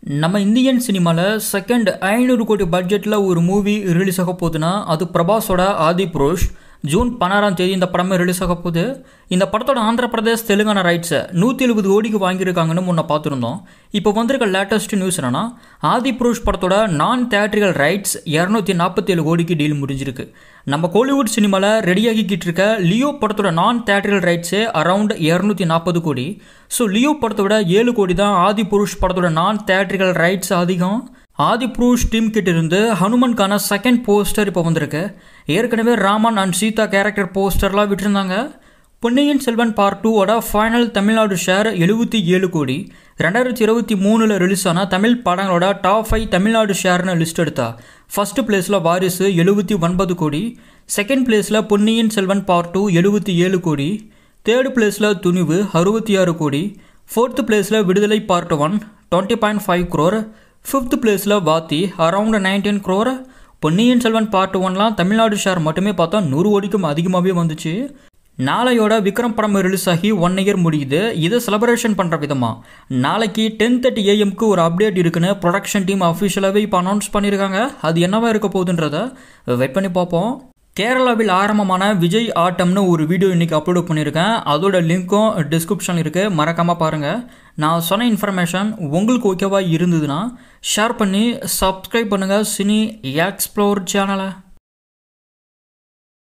நம்ம இந்தியன் சினிமாவில் செகண்ட் ஐநூறு கோடி பட்ஜெட்டில் ஒரு மூவி ரிலீஸ் ஆக போகுதுன்னா அது பிரபாஸோட ஆதி புருஷ் ஜூன் பதினாறாம் தேதி இந்த படமே ரிலீஸ் ஆக போகுது இந்த படத்தோட ஆந்திர பிரதேஷ் தெலுங்கானா ரைட்ஸை நூற்றி எழுபது கோடிக்கு வாங்கியிருக்காங்கன்னு முன்ன பார்த்துருந்தோம் இப்போ வந்திருக்க லேட்டஸ்ட் நியூஸ் என்னன்னா ஆதி புருஷ் படத்தோட நான் தேட்ரிகல் ரைட்ஸ் இரநூத்தி நாற்பத்தேழு கோடிக்கு டீல் முடிஞ்சிருக்கு நம்ம கோலிவுட் சினிமாவில் ரெடியாகிக்கிட்டு இருக்க லியோ படத்தோட நான் தேட்ரிகல் ரைட்ஸே அரவுண்ட் இரநூத்தி நாற்பது கோடி ஸோ லியோ படத்தோட ஏழு கோடி தான் ஆதி புருஷ் படத்தோட நான் தேட்ரிகல் ரைட்ஸ் அதிகம் ஆதி புருஷ் டீம் கிட்ட இருந்து ஹனுமன்கான செகண்ட் போஸ்டர் இப்போ வந்திருக்கு ஏற்கனவே ராமன் அண்ட் சீதா கேரக்டர் போஸ்டர்லாம் விட்டுருந்தாங்க பொன்னியின் செல்வன் பார்ட் டூவோட ஃபைனல் தமிழ்நாடு ஷேர் எழுபத்தி ஏழு கோடி ரெண்டாயிரத்தி இருபத்தி மூணில் ரிலீஸ் ஆன தமிழ் படங்களோட டாப் ஃபைவ் தமிழ்நாடு ஷேர்னு லிஸ்ட் எடுத்தா ஃபர்ஸ்ட் பிளேஸில் வாரிசு எழுபத்தி ஒன்பது கோடி செகண்ட் பிளேஸில் பொன்னியின் செல்வன் பார்ட் டூ எழுபத்தி ஏழு கோடி தேர்ட் பிளேஸில் துணிவு அறுபத்தி ஆறு கோடி ஃபோர்த்து பிளேஸில் Viduthalai part one twenty point five crore fifth பிளேஸில் Vaathi around nineteen crore Ponniyin Selvan part ஒன்லாம் தமிழ்நாடு ஷேர் மட்டுமே பார்த்தா நூறு கோடிக்கும் அதிகமாகவே வந்துச்சு நாளையோட விக்ரம் படம் ரிலீஸ் ஆகி ஒன் இயர் முடியுது இதை செலிப்ரேஷன் பண்ணுற விதமாக நாளைக்கு டென் தேர்ட்டி ஏஎம்க்கு ஒரு அப்டேட் இருக்குன்னு ப்ரொடக்ஷன் டீம் அஃபிஷியலாகவே இப்போ அனௌன்ஸ் பண்ணியிருக்காங்க அது என்னவா இருக்க போகுதுன்றத வெயிட் பண்ணி பார்ப்போம் கேரளாவில் ஆரம்பமான விஜய் ஆட்டம்னு ஒரு வீடியோ இன்றைக்கி அப்லோட் பண்ணியிருக்கேன் அதோட லிங்க்கும் டிஸ்கிரிப்ஷன் இருக்குது மறக்காமல் பாருங்கள் நான் சொன்ன இன்ஃபர்மேஷன் உங்களுக்கு ஓகேவா இருந்ததுன்னா ஷேர் பண்ணி சப்ஸ்கிரைப் பண்ணுங்கள் சினி எக்ஸ்ப்ளோர் சேனலை